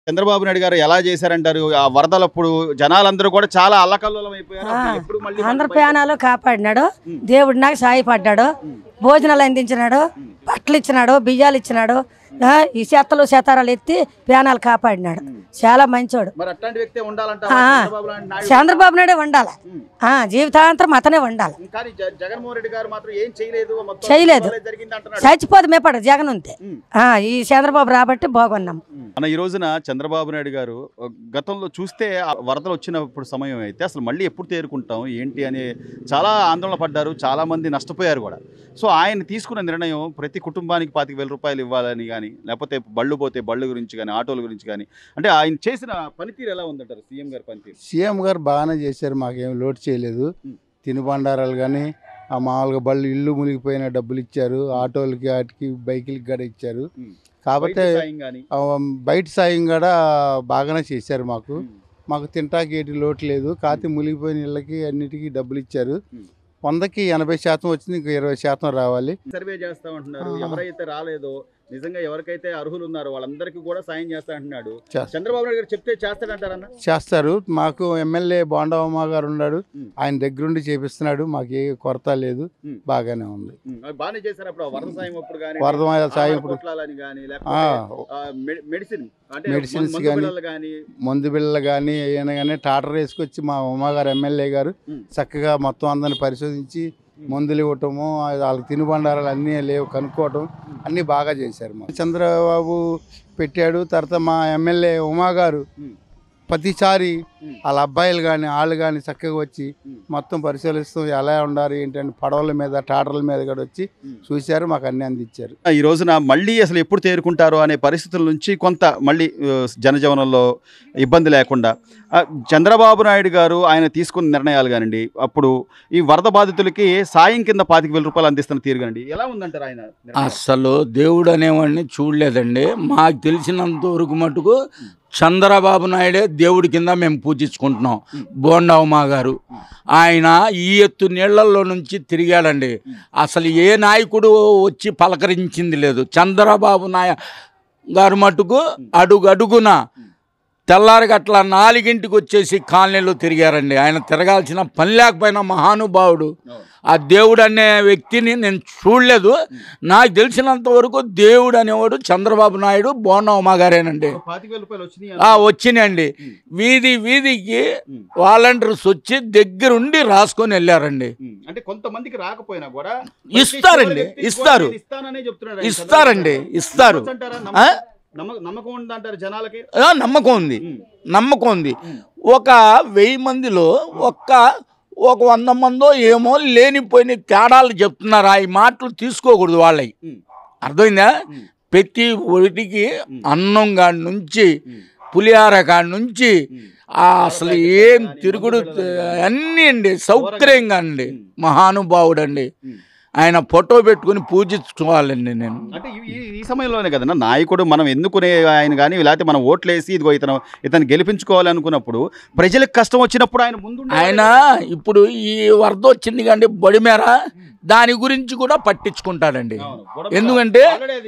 చంద్రబాబు నాయుడు గారు ఎలా చేశారంటారు ఆ వరదలప్పుడు జనాలందరూ కూడా చాలా అల్లకల్లోలం అయిపోయారు అప్పుడు ఎప్పుడు మళ్ళీ ఆంధ్ర ప్రాణాలు కాపాడినాడు దేవుడు నాకు సాయపడ్డాడు భోజనాలు అందించినాడు బట్టలు ఇచ్చినాడు బియ్యాలు ఇచ్చినాడు ఆ, ఈ చెత్తలు చెతారాలు ఎత్తి ప్రాణాలు కాపాడినాడు చాలా మంచోడు మరి అట్లాంటి వ్యక్తి ఉండాలంట ఆ, చంద్రబాబు లాంటి నాయుడు చంద్రబాబు నాయుడే ఉండాలి ఆ, జీవితాంతరం అతనే ఉండాలి కానీ జ- జగన్మోహన్ రెడ్డి గారు మాత్రం ఏం చేయలేదు మొత్తం చేయలేదు. వల్లే జరిగింది అంటున్నాడు చచ్చిపోదు మేపడు జగన్ ఉంటే ఆ, ఈ చంద్రబాబు రాబట్టి బాగున్నాం అన్న ఈ రోజున చంద్రబాబు నాయుడు గారు ఆ, గతంలో చూస్తే ఆ వరదలు వచ్చినప్పుడు సమయం అయితే అసలు మళ్ళీ ఎప్పుడు తేరుకుంటాం ఏంటి అని చాలా ఆందోళన పడ్డారు చాలా మంది నష్టపోయారు కూడా సో ఆయన తీసుకున్న నిర్ణయం ప్రతి కుటుంబానికి పాతిక వేల రూపాయలు ఇవ్వాలని కానీ లేకపోతే బళ్ళు పోతే బళ్ళు గురించి కానీ ఆటోల గురించి కానీ అంటే ఆయన చేసిన పనితీరు ఎలా ఉందంటారు సీఎం గారి పనితీరు సీఎం గారు బాగానే చేశారు మాకేం లోటు చేయలేదు ఉం. తినుబండారాలు కానీ ఆ మామూలుగా బళ్ళు ఇల్లు మునిగిపోయిన డబ్బులు ఇచ్చారు ఆటోలకి వాటికి బైకులకి కూడా ఇచ్చారు ఉం. కాకపోతే వైద్య సాయం కానీ ఆ, బయట సాయం కూడా బాగానే చేశారు మాకు మాకు తింటాకి ఏటి లోటు లేదు కాకపోతే మునిగిపోయిన ఇళ్ళకి అన్నిటికీ డబ్బులు ఇచ్చారు ఉం. వందకి ఎనభై శాతం వచ్చింది ఇంకా ఇరవై శాతం రావాలి సర్వే చేస్తామంటున్నారు ఆ. ఎవరైతే రాలేదో నిజంగా ఎవరికైతే అర్హులు ఉన్నారో వాళ్ళందరికీ కూడా సాయం చేస్తా అంటున్నాడు చేస్తా. చంద్రబాబు నాయుడు గారు చెప్తే చేస్తాడంటారన్న చేస్తారు మాకు ఎమ్మెల్యే బోండవమ్మ గారు ఉన్నాడు ఉం. ఆయన దగ్గరుండి చేపిస్తున్నాడు మాకు ఏ కొరత లేదు ఉం. బాగానే ఉంది ఉమ్, అవి బాగానే చేశారు అప్పుడు ఆ వరద సాయం అప్పుడు కానీ వరద సాయం ఇప్పుడు కొట్లాలని కానీ ఆ, లేకపోతే ఆ, మెడి- మెడిసిన్ అంటే మెడిసిన్స్ మందు గానీ, బిళ్ళలు కానీ మందు బిళ్ళలు కానీ ఏమైనా కానీ టాటర్ వేసుకొచ్చి మా ఉమ్మగారు ఎమ్మెల్యే గారు ఉం. చక్కగా మొత్తం అందరిని పరిశోధించి మందులు ఇవ్వటము వాళ్ళకి తినుబండారాలు అన్నీ లేవు కనుక్కోవటం అన్నీ బాగా చేశారు మా చంద్రబాబు పెట్టాడు తర్వాత మా ఎమ్మెల్యే ఉమా గారు ఉం. ప్రతిసారి ఉం. వాళ్ళ అబ్బాయిలు కానీ వాళ్ళు కానీ చక్కగా వచ్చి ఉం. మొత్తం పరిశీలిస్తూ ఎలా ఉండాలి ఏంటంటే పడవల మీద టాటర్ల మీద కూడా వచ్చి ఉం. చూశారు మాకు అన్నీ అందించారు ఈ రోజున మళ్ళీ అసలు ఎప్పుడు తేరుకుంటారో అనే పరిస్థితుల నుంచి కొంత మళ్ళీ ఆ, జనజీవనంలో ఇబ్బంది లేకుండా ఆ, చంద్రబాబు నాయుడు గారు ఆయన తీసుకున్న నిర్ణయాలు కానివ్వండి అప్పుడు ఈ వరద బాధితులకి సాయం కింద పాతిక వేల రూపాయలు అందిస్తున్న తీరు కానివ్వండి ఎలా ఉందంటారు ఆయన నిర్ణయం? అసలు దేవుడు అనేవాడిని చూడలేదండి మాకు తెలిసినంత వరకు మటుకు చంద్రబాబు నాయుడే దేవుడి కింద మేము పూజించుకుంటున్నాం బోండవమా గారు ఆయన ఈ ఎత్తు నీళ్లలో నుంచి తిరిగాడండి అసలు ఏ నాయకుడు వచ్చి పలకరించింది లేదు చంద్రబాబు నాయ గారు మటుకు అడుగు అడుగున తెల్లారిగట్ల నాలుగింటికి వచ్చేసి కాలనీలో తిరిగారండి ఆయన తిరగాల్సిన పని లేకపోయినా మహానుభావుడు ఆ దేవుడు అనే వ్యక్తిని నేను చూడలేదు నాకు తెలిసినంత వరకు దేవుడు అనేవాడు చంద్రబాబు నాయుడు బోనవమ్మ గారేనండి పాతిక వేల రూపాయలు వచ్చినాయి ఆ వచ్చినాయండి వీధి వీధికి ఉమ్. వాలంటీర్స్ వచ్చి దగ్గరుండి రాసుకొని వెళ్ళారండి ఉమ్, అంటే కొంతమందికి రాకపోయినా కూడా ఇస్తారండి, వ్యక్తి ఇస్తారు. నేను ఇస్తాననే చెప్తున్నాడు ఆయన ఇస్తారండి, చంద్రబాబు. ఇస్తారు. నమ్మొచ్చు అంటారా? ఆ? నమ్మకం- నమ్మకం నమ్మకం ఉందంటారు జనాలకి ఆ, నమ్మకం ఉంది ఉమ్, నమ్మకం ఉంది ఒక వెయ్యి మందిలో ఒక్క ఒక వంద మందో ఏమో లేనిపోయిన తేడాలు చెప్తున్నారు ఈ మాటలు తీసుకోకూడదు వాళ్ళవి ఉమ్, అర్థమైందా ఉమ్, ప్రతి ఒడికి అన్నం కాడి నుంచి ఉమ్, పులిహార కాడి నుంచి ఉమ్. ఆ అసలు ఏం తిరుగుడు అన్నీ అండి సౌకర్యంగా అండి మహానుభావుడు అండి ఉమ్. ఆయన ఫోటో పెట్టుకుని పూజించుకోవాలండి నేను అంటే ఈ- ఈ- ఈ సమయంలోనే కదన్నా నాయకుడు మనం ఎన్నుకునే ఆయన కానీ లేకపోతే మనం ఓట్లేసి ఇదిగో ఇతను ఇతను గెలిపించుకోవాలి అనుకున్నప్పుడు ప్రజలకు కష్టం వచ్చినప్పుడు ఆయన ముందు ఆయన ఇప్పుడు ఈ వరద వచ్చింది కండి బొడిమేర దాని గురించి కూడా పట్టించుకుంటాడండి ఎందుకంటే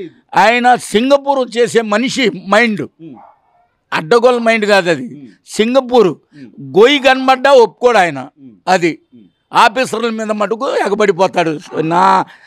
ఆయన సింగపూర్ చేసే మనిషి మైండ్ అడ్డగోల మైండ్ కాదు అది సింగపూర్ గొయ్యి కనబడ్డా ఒప్పుకోడు ఆయన అది ఆఫీసర్ల మీద మటుకు ఎగబడిపోతాడు నా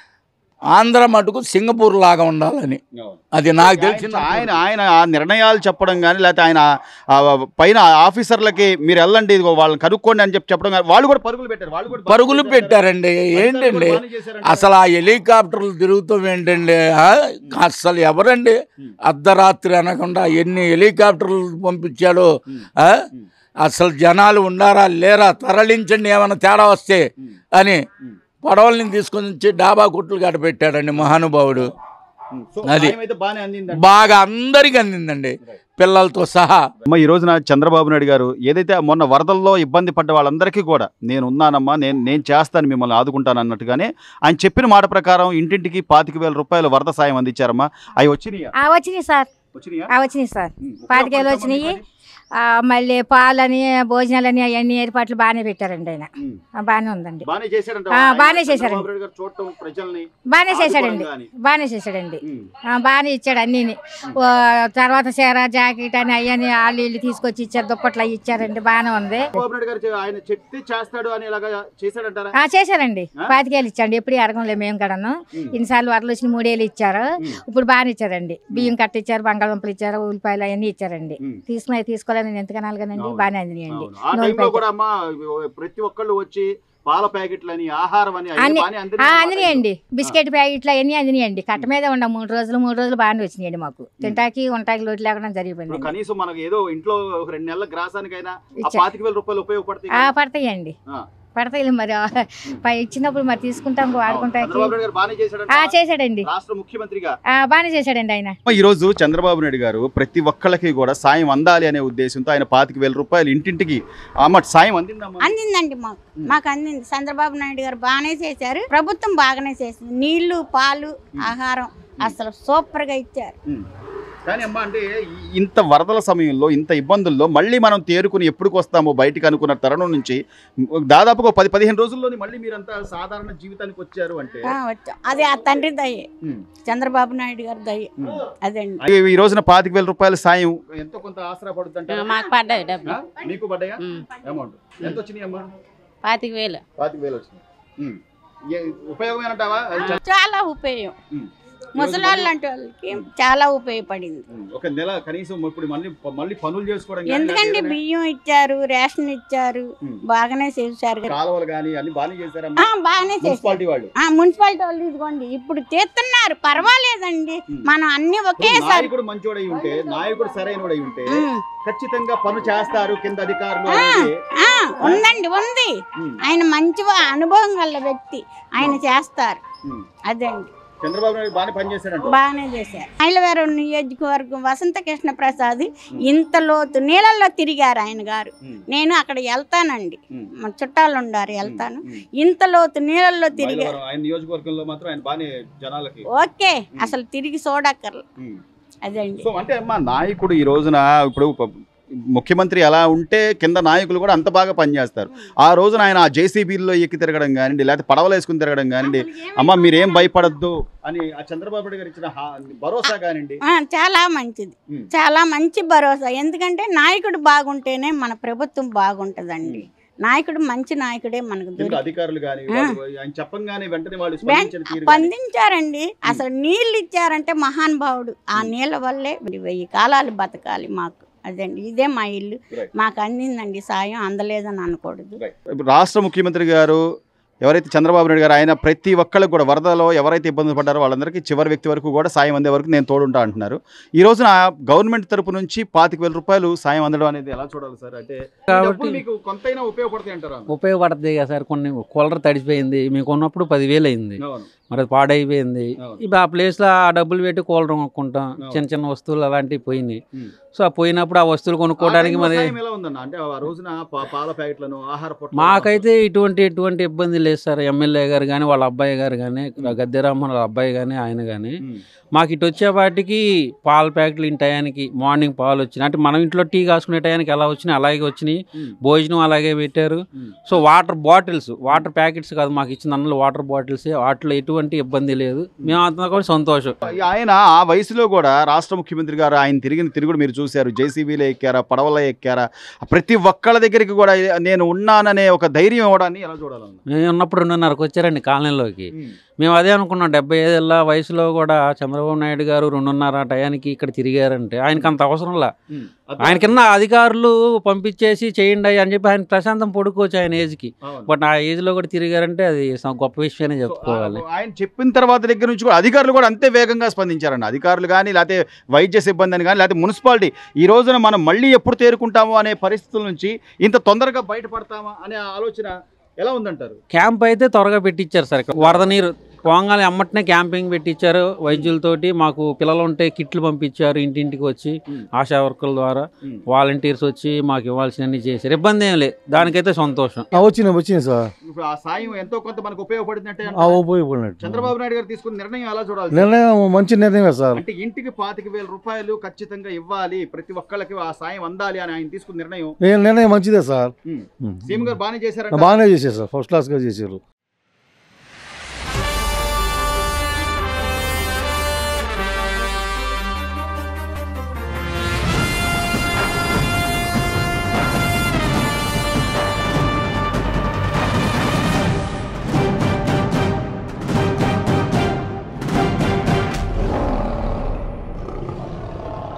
ఆంధ్ర మటుకు సింగపూర్ లాగా ఉండాలని అది నాకు తెలిసిన ఆయన ఆయన ఆ నిర్ణయాలు చెప్పడం కానీ లేకపోతే ఆయన ఆ పైన ఆఫీసర్లకి మీరు వెళ్ళండి ఇదిగో వాళ్ళని కనుక్కోండి అని చెప్పి చెప్పడం కానీ వాళ్ళు కూడా పరుగులు పెట్టారు వాళ్ళు కూడా పరుగులు పెట్టారండి ఏంటండి బాగానే చేశారంట. అసలు ఆ హెలికాప్టర్లు తిరుగుతాం ఏంటండి ఆ? అసలు ఎవరండి అర్ధరాత్రి అనకుండా ఎన్ని హెలికాప్టర్లు పంపించాడో ఆ? అసలు జనాలు ఉండారా లేరా తరలించండి ఏమైనా తేడా వస్తే అని పడవల్ని తీసుకొని వచ్చి డాబా కుట్లు గడ పెట్టాడండి మహానుభావుడు సో అది. సాయం అయితే బాగానే అందిందంట. బాగా అందరికి అందిందండి పిల్లలతో సహా అమ్మ ఈ రోజున చంద్రబాబు నాయుడు గారు ఏదైతే మొన్న వరదల్లో ఇబ్బంది పడ్డ వాళ్ళందరికీ కూడా నేను ఉన్నానమ్మా నేను నేను చేస్తాను మిమ్మల్ని ఆదుకుంటాను అన్నట్టుగానే ఆయన చెప్పిన మాట ప్రకారం ఇంటింటికి పాతిక వేల రూపాయలు వరద సాయం అందించారమ్మా అవి వచ్చినాయా ఆ వచ్చినాయి సార్ వచ్చినాయా ఆ వచ్చినాయి సార్ పాతికేలు వచ్చినాయి ఆ, మళ్ళీ పాలని భోజనాలని అవన్నీ ఏర్పాట్లు బాగానే పెట్టారండి ఆయన ఉమ్. ఆ, బాగానే ఉందండి బానే చేశాడంట ఆ, ఆయన బానే చంద్రబాబు చేశారండి. నాయుడు గారు చూడటం ప్రజల్ని బాగానే చేశాడండి ఆదుకోవడం గాని. బాగానే చేశాడండి ఉమ్. ఆ, బాగానే ఇచ్చాడు అన్నీని ఓ, తర్వాత చీర జాకెట్ అని అవన్నీ వాళ్ళు వీళ్ళు తీసుకొచ్చి ఇచ్చారు దుప్పట్లు అవి ఇచ్చారండి బాగానే ఉంది చంద్రబాబు నాయుడు గారు చే- ఆయన చెప్తే చేస్తాడు అని ఇలాగా చేశాడంటారా ఆ చేశారండి ఆ? పాతికేళ్ళు ఇచ్చాండి ఎప్పుడు అడగంలే మేము కూడాను ఉమ్. ఇన్నిసార్లు వరలు వచ్చిన మూడేళ్ళు ఇచ్చారు ఉమ్. ఇప్పుడు బాగానే ఇచ్చారండి బియ్యం కట్ట ఇచ్చారు బంగాళదుంపలు ఇచ్చారు ఉల్లిపాయలు అవన్నీ ఇచ్చారండి ఉమ్. తీసుకుని తీసుకోవాలని నేను ఎంత కనాలిగానండి అవును. బాగానే అందినాయండి అవును. ఆ నూనె టైంలో ప్యాకెట్. కూడా అమ్మా ప్రతి ఒక్కళ్ళు వచ్చి పాల ప్యాకెట్లని ఆహారం అని అన్ని అన్ని- బాగానే ఆ, అందినాయి అన్నమాట అందినాయండి బిస్కెట్ ప్యాకెట్లు అవన్నీ అందినాయండి కట్ట మీద ఉండ మూడు రోజులు మూడు రోజులు బాగానే వచ్చినాయండి మాకు తింటాకి ఉంటాకి లోటు లేకుండా ఇప్పుడు జరిగిపోయింది కనీసం మనకి ఏదో ఇంట్లో ఒక రెండు నెలల గ్రాసానికైనా ఆ ఇచ్చా. పాతిక వేల రూపాయలు ఉపయోగపడతాయి ఆ, కదా. పడతాయండి ఆ. పడతాయి మరి ఆ, పై ఇచ్చినప్పుడు మరి తీసుకుంటాం వాడుకుంటాకి చంద్రబాబు నాయుడు గారు బాగానే ఆ, చేశాడంట చేశాడండి రాష్ట్ర ముఖ్యమంత్రిగా ఆ, బాగానే చేశాడండి ఆయన ఈ రోజు చంద్రబాబు నాయుడు గారు ప్రతి ఒక్కళ్ళకి కూడా సాయం అందాలి అనే ఉద్దేశంతో ఆయన పాతిక వేల రూపాయలు ఇంటింటికి అమ్మ సాయం అందిందమ్మా అందిందండి మాకు మాకు అందింది చంద్రబాబు నాయుడు గారు బాగానే చేశారు ప్రభుత్వం బాగానే చేసింది నీళ్లు పాలు ఆహారం అసలు సూపర్ గా ఇచ్చారు ఉమ్. కానీ అమ్మా అంటే ఈ- ఇంత వరదల సమయంలో ఇంత ఇబ్బందుల్లో మళ్ళీ మనం తేరుకుని ఎప్పుడుకు వస్తామో బయటికి అనుకున్న తరుణం నుంచి దాదాపుగా ఒక పది పదిహేను రోజుల్లోనే మళ్ళీ మీరంతా సాధారణ జీవితానికి వచ్చారు అంటే ఆ, వచ్చాం. అది ఆ తండ్రి దయ ఉమ్. చంద్రబాబు నాయుడు గారి దయ ఉమ్. అదండి ఈ- ఈ రోజున పాతిక వేల రూపాయల సాయం ఎంతో కొంత ఆసరా పడుతుంట మాకు పడ్డాయి డబ్బులు మీకు పడ్డాయా ఉమ్. అమౌంట్ ఎంత వచ్చినాయి అమ్మా పాతిక వేలు పాతిక వేలు వచ్చినాయి ఉమ్. ఏ- ఉపయోగమేనంటావా అది చ- చాలా ఉపయోగం ఉమ్. ముసలాళ్ళు లాంటి వాళ్ళకి చాలా ఉపయోగపడింది ఉమ్. ఒక నెల కనీసం ఇప్పుడు మళ్ళీ మళ్ళీ పనులు చేసుకోవడం కానీ ఎందుకంటే లేకపోతే బియ్యం ఇచ్చారు రేషన్ ఇచ్చారు ఉమ్. బాగానే చేశారు కదా. కాలువలు కానీ అన్ని బాగానే ఆ, చేశారమ్మా బాగానే చేశారు మున్సిపాలిటీ వాళ్ళు ఆ మున్సిపాలిటీ వాళ్ళు ఇదిగోండి ఇప్పుడు చేస్తున్నారు పర్వాలేదండి ఉమ్. మనం అన్ని ఇప్పుడు ఒకేసారి నాయకుడు మంచోడై ఉంటే నాయకుడు సరైనడై ఉంటే ఉమ్. ఖచ్చితంగా పను చేస్తారు కింద అధికారులు ఆ, అనేది ఆ, ఉందండి ఉంది ఉమ్. ఆయన మంచి వా- అనుభవం గల వ్యక్తి ఆయన చేస్తారు ఉమ్. అదండి చంద్రబాబు నాయుడు బాగానే పనిచేశాడంట బాగానే చేశారు మైలవరం నియోజకవర్గం వసంత కృష్ణ ప్రసాద్ ఇంత లోతు నీళ్ళల్లో తిరిగారు ఆయన గారు ఉమ్. నేను అక్కడ వెళ్తానండి ఉమ్. మా చుట్టాలు ఉండారు వెళ్తాను ఉమ్. ఇంత లోతు నీళ్ళల్లో తిరిగారు మైలవరం ఆయన నియోజకవర్గంలో మాత్రం ఆయన బాగానే జనాలకి ఓకే అసలు తిరిగి చూడక్కర్ల ఉమ్. అదండి సో అంటే అమ్మా నాయకుడు ఈ రోజున ఇప్పుడు ప- ముఖ్యమంత్రి ఎలా ఉంటే కింద నాయకులు కూడా అంత బాగా పనిచేస్తారు ఆ రోజున ఆయన ఆ జేసీబీల్లో ఎక్కి తిరగడం కానివ్వండి లేకపోతే పడవలు వేసుకుని తిరగడం కానివ్వండి అమ్మ మీరేం భయపడద్దు అని ఆ చంద్రబాబు నాయుడు గారు ఇచ్చిన హా- భరోసా కానివ్వండి ఆ, చాలా మంచిది ఉమ్. చాలా మంచి భరోసా ఎందుకంటే నాయకుడు బాగుంటేనే మన ప్రభుత్వం బాగుంటదండి నాయకుడు మంచి నాయకుడే మనకు కింద దొరికి అధికారులు కానీ ఆ. ఆయన చెప్పంగానే వెంటనే వాళ్ళు వెం- స్పందించిన తీరు గాని. స్పందించారండి అసలు నీళ్ళు ఇచ్చారంటే మహానుభావుడు ఆ నీళ్ళ వల్లే మరి వెయ్యి కాలాలు బతకాలి మాకు అదండి ఇదే మా ఇల్లు Right. మాకు అందిందండి సాయం అందలేదని అనకూడదు ఇప్పుడు రాష్ట్ర ముఖ్యమంత్రి గారు ఎవరైతే చంద్రబాబు నాయుడు గారు ఆయన ప్రతి ఒక్కళ్ళకి కూడా వరదలో ఎవరైతే ఇబ్బందులు పడ్డారో వాళ్ళందరికీ చివరి వ్యక్తి వరకు కూడా సాయం అందే వరకు నేను తోడుంటా అంటున్నారు ఈ రోజున గవర్నమెంట్ తరపు నుంచి పాతిక వేల రూపాయలు సాయం అందడం అనేది ఎలా చూడాలి సార్ అంటే ఈ కాబట్టి- డబ్బులు మీకు కొంతైనా ఉపయోగపడతాయి అంటారా ఉపయోగపడుతుంది కదా సార్ కొన్ని కూలర్ తడిచిపోయింది మీకు ఉన్నప్పుడు పదివేలు అయింది అవును మరి అది పాడైపోయింది అవును. ఇప్పుడు ఆ ప్లేస్లో ఆ డబ్బులు పెట్టి కూలర్ కొనుక్కుంటాం అవును. చిన్న చిన్న వస్తువులు అలాంటివి పోయినాయి ఉమ్. సో ఆ పోయినప్పుడు ఆ వస్తువులు కొనుక్కోవడానికి ఆ మరి టైంలో సాయం ఎలా ఉందన్న అంటే ఆ రోజున పా- పాల ప్యాకెట్లను ఆహార పొట్లాలను- మాకైతే ఇటువంటి ఎటువంటి ఇబ్బంది లేదు సార్ ఎమ్మెల్యే గారు కానీ వాళ్ళ అబ్బాయి గారు కానీ గద్దెరామ్మన్ వాళ్ళ అబ్బాయి కానీ ఆయన కానీ ఉమ్. మాకు ఇటు వచ్చేపాటికి పాల ప్యాకెట్లు ఇంటి టయానికి మార్నింగ్ పాలు వచ్చినాయి అంటే మనం ఇంట్లో టీ కాసుకునే టయానికి ఎలా వచ్చినాయి అలాగే వచ్చినాయి ఉమ్. భోజనం అలాగే పెట్టారు um. So water bottles water packets కాదు మాకు ఇచ్చిన అన్నలు వాటర్ బాటిల్స్ వాటిలో ఎటువంటి ఇబ్బంది లేదు మేము అంతా కూడా సంతోషం ఆయన ఆ వయసులో కూడా రాష్ట్ర ముఖ్యమంత్రి గారు ఆయన తిరిగిన తిరుగుడు మీరు చూశారు జేసీబీలో ఎక్కారా పడవలో ఎక్కారా ప్రతి ఒక్కళ్ళ దగ్గరికి కూడా నేను ఉన్నాననే ఒక ధైర్యం ఇవ్వడాన్ని ఎలా చూడాలన్న మేము ఉన్నప్పుడు రెండున్నరకు వచ్చారండి కాలనీలోకి మేము అదే అనుకున్నాం డెబ్బై ఐదేళ్ళ వయసులో కూడా చంద్రబాబు నాయుడు గారు రెండున్నర టయానికి ఇక్కడ తిరిగారంటే ఆయనకి అంత అవసరంలా ఆయన కింద అధికారులు పంపించేసి చేయండి అని చెప్పి ఆయన ప్రశాంతం పడుకోవచ్చు ఆయన ఏజ్కి బట్ ఆ ఏజ్లో కూడా తిరిగారంటే అది సం- గొప్ప విషయమే చెప్పుకోవాలి ఆయన చెప్పిన తర్వాత దగ్గర నుంచి కూడా అధికారులు కూడా అంతే వేగంగా స్పందించారండి అధికారులు కానీ లేకపోతే వైద్య సిబ్బంది అని కానీ లేకపోతే మున్సిపాలిటీ ఈ రోజున మనం మళ్ళీ ఎప్పుడు తేరుకుంటాము అనే పరిస్థితుల నుంచి ఇంత తొందరగా బయటపడతామా అనే ఆలోచన ఎలా ఉందంటారు క్యాంప్ అయితే త్వరగా పెట్టించారు సార్ ఇక్కడ వరద నీరు పోగానే అమ్మటనే క్యాంపింగ్ పెట్టించారు వైద్యులతోటి మాకు పిల్లలు ఉంటే కిట్లు పంపించారు ఇంటింటికి వచ్చి ఆశా వర్కర్ల ద్వారా వాలంటీర్స్ వచ్చి మాకు ఇవ్వాల్సినవి చేశారు ఇబ్బంది ఏం లేదు దానికైతే సంతోషం వచ్చింది వచ్చింది సార్ ఇప్పుడు ఆ సాయం ఎంతో కొంత మనకు ఉపయోగపడిందంటే ఆ, ఉపయోగపడినట్టు చంద్రబాబు నాయుడు గారు తీసుకున్న నిర్ణయం ఎలా చూడాలి నిర్ణయం మంచి నిర్ణయమే సార్ అంటే ఇంటికి పాతిక వేల రూపాయలు ఖచ్చితంగా ఇవ్వాలి ప్రతి ఒక్కళ్ళకి ఆ సాయం అందాలి అని ఆయన తీసుకున్న నిర్ణయం ఏ నిర్ణయం మంచిదే సార్ ఉమ్. ఉమ్. సీఎం గారు బాగానే చేశారంట బాగానే చేశారు సార్ ఫస్ట్ క్లాస్గా చేశారు